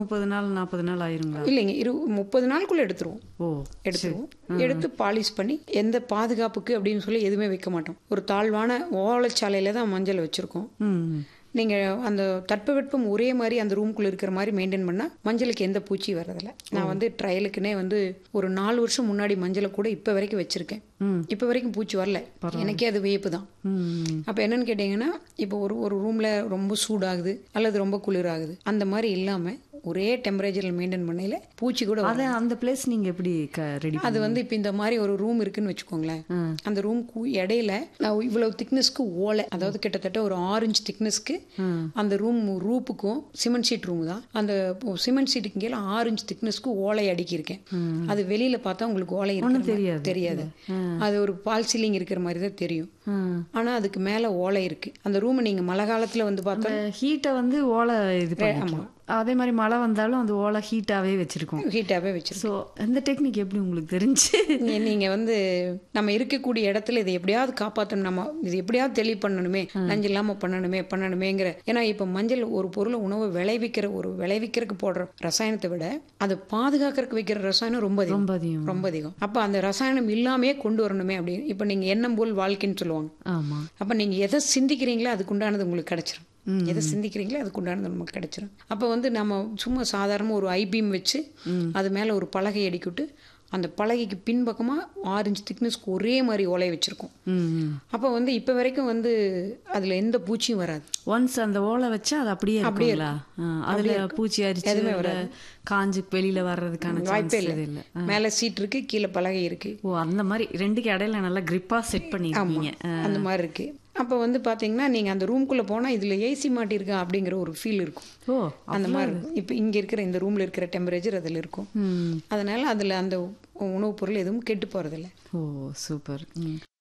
முப்பது நாள் நாற்பது நாள் ஆயிருங்களா இல்லைங்க இரு முப்பது நாளுக்குள்ள எடுத்துருவோம் ஓ எடுத்துருவோம் எடுத்து பாலிஷ் பண்ணி எந்த பாதுகாப்புக்கு அப்படின்னு சொல்லி எதுவுமே வைக்க மாட்டோம் ஒரு தாழ்வான ஓலைச்சாலையில தான் மஞ்சள் வச்சிருக்கோம் ம் நீங்கள் அந்த தட்பவெட்பம் ஒரே மாதிரி அந்த ரூம்குள்ளே இருக்கிற மாதிரி மெயின்டைன் பண்ணால் மஞ்சளுக்கு எந்த பூச்சி வர்றதில்ல நான் வந்து ட்ரையலுக்குனே வந்து ஒரு நாலு வருஷம் முன்னாடி மஞ்சளை கூட இப்போ வரைக்கும் வச்சுருக்கேன் ம். இப்போ வரைக்கும் பூச்சி வரல எனக்கே அது வியப்பு தான் ம் அப்போ என்னன்னு கேட்டிங்கன்னா இப்போ ஒரு ஒரு ரூமில் ரொம்ப சூடாகுது அல்லது ரொம்ப குளிராகுது அந்த மாதிரி இல்லாமல் ஒரே டெம்பரேச்சரில் மெயின்டைன் பண்ணையில் பூச்சி கூட வராது. அதை அந்த பிளேஸ் நீங்க எப்படி ரெடி அது வந்து இப்போ இந்த மாதிரி ஒரு ரூம் இருக்குன்னு வச்சுக்கோங்களேன் அந்த ரூம்க்கு இடையில நான் இவ்வளவு திக்னஸ்க்கு ஓலை அதாவது கிட்டத்தட்ட ஒரு ஆரஞ்சு திக்னஸ்க்கு அந்த ரூம் ரூப்புக்கும் சிமெண்ட் ஷீட் ரூம் தான் அந்த சிமெண்ட் ஷீட்டுக்கு கீழே ஆரஞ்சு திக்னஸ்க்கு ஓலை அடுக்கியிருக்கேன் அது வெளியில பார்த்தா உங்களுக்கு ஓலை இருக்கிற மாதிரி தெரியாது. தெரியாது அது ஒரு பால் சீலிங் இருக்கிற மாதிரி தான் தெரியும் ஆனா அதுக்கு மேல ஓலை இருக்கு அந்த ரூம் நீங்க மழை காலத்துல வந்து பார்த்தா ஹீட்டை வந்து ஓலை இது பண்ணிக்கலாம் அதே மாதிரி மழை வந்தாலும் அந்த ஓலை ஹீட்டாவே வச்சிருக்கோம் ஹீட்டாவே வச்சிருக்கோம் ஸோ அந்த டெக்னிக் எப்படி உங்களுக்கு தெரிஞ்சு நீ- நீங்க வந்து நம்ம இருக்கக்கூடிய இடத்துல இதை எப்படியாவது காப்பாற்றணும் நம்ம இது எப்படியாவது தெளிவு பண்ணணுமே நஞ்சு இல்லாம பண்ணணுமே பண்ணணுமேங்கிற ஏன்னா இப்ப மஞ்சள் ஒரு பொருளை உணவை விளைவிக்கிற ஒரு விளைவிக்கிறதுக்கு போடுற ரசாயனத்தை விட அதை பாதுகாக்கிறதுக்கு வைக்கிற ரசாயனம் ரொம்ப அதிகம் ரொம்ப அதிகம் ரொம்ப அதிகம் அப்ப அந்த ரசாயனம் இல்லாமே கொண்டு வரணுமே அப்படின்னு இப்ப நீங்க எண்ணம் போல் வாழ்க்கைன்னு சொல்லுவாங்க ஆமா அப்ப நீங்க எதை சிந்திக்கிறீங்களோ அதுக்கு உண்டானது உங்களுக்கு கிடைச்சிரும் எதை சிந்திக்கிறீங்களோ அதுக்கு உண்டானது நமக்கு கிடைச்சிரும் அப்போ வந்து நம்ம சும்மா சாதாரண ஒரு ஐபீம் வச்சு அது மேலே ஒரு பலகை அடிக்கிட்டு அந்த பலகைக்கு பின்பக்கமாக ஆரஞ்சு திக்னஸ்க்கு ஒரே மாதிரி ஓலை வச்சுருக்கோம் ம் அப்போ வந்து இப்போ வரைக்கும் வந்து அதில் எந்த பூச்சியும் வராது ஒன்ஸ் அந்த ஓலை வச்சா அது அப்படியே இருக்குங்களா ஆ, அதுல பூச்சி அரிச்சு இல்ல காஞ்சு வெளியில வர்றதுக்கான வாய்ப்பே சான்ஸ் இல்லை இல்லை மேலே சீட் இருக்கு கீழே பலகை இருக்கு ஓ அந்த மாதிரி ரெண்டுக்கு இடையில நல்லா கிரிப்பா செட் பண்ணிருக்கீங்க அந்த மாதிரி இருக்கு அப்போ வந்து பார்த்தீங்கன்னா நீங்கள் அந்த ரூம்குள்ளே போனால் இதில் ஏசி மாட்டியிருக்கா அப்படிங்கிற ஒரு ஃபீல் இருக்கும் ஓ அந்த மாதிரி இருக்கும் இப்போ இங்கே இருக்கிற இந்த ரூமில் இருக்கிற டெம்பரேச்சர் அதில் இருக்கும் ம் அதனால அதில் அந்த உணவுப் பொருள் எதுவும் கெட்டு போகிறதில்ல ஓ சூப்பர் ம்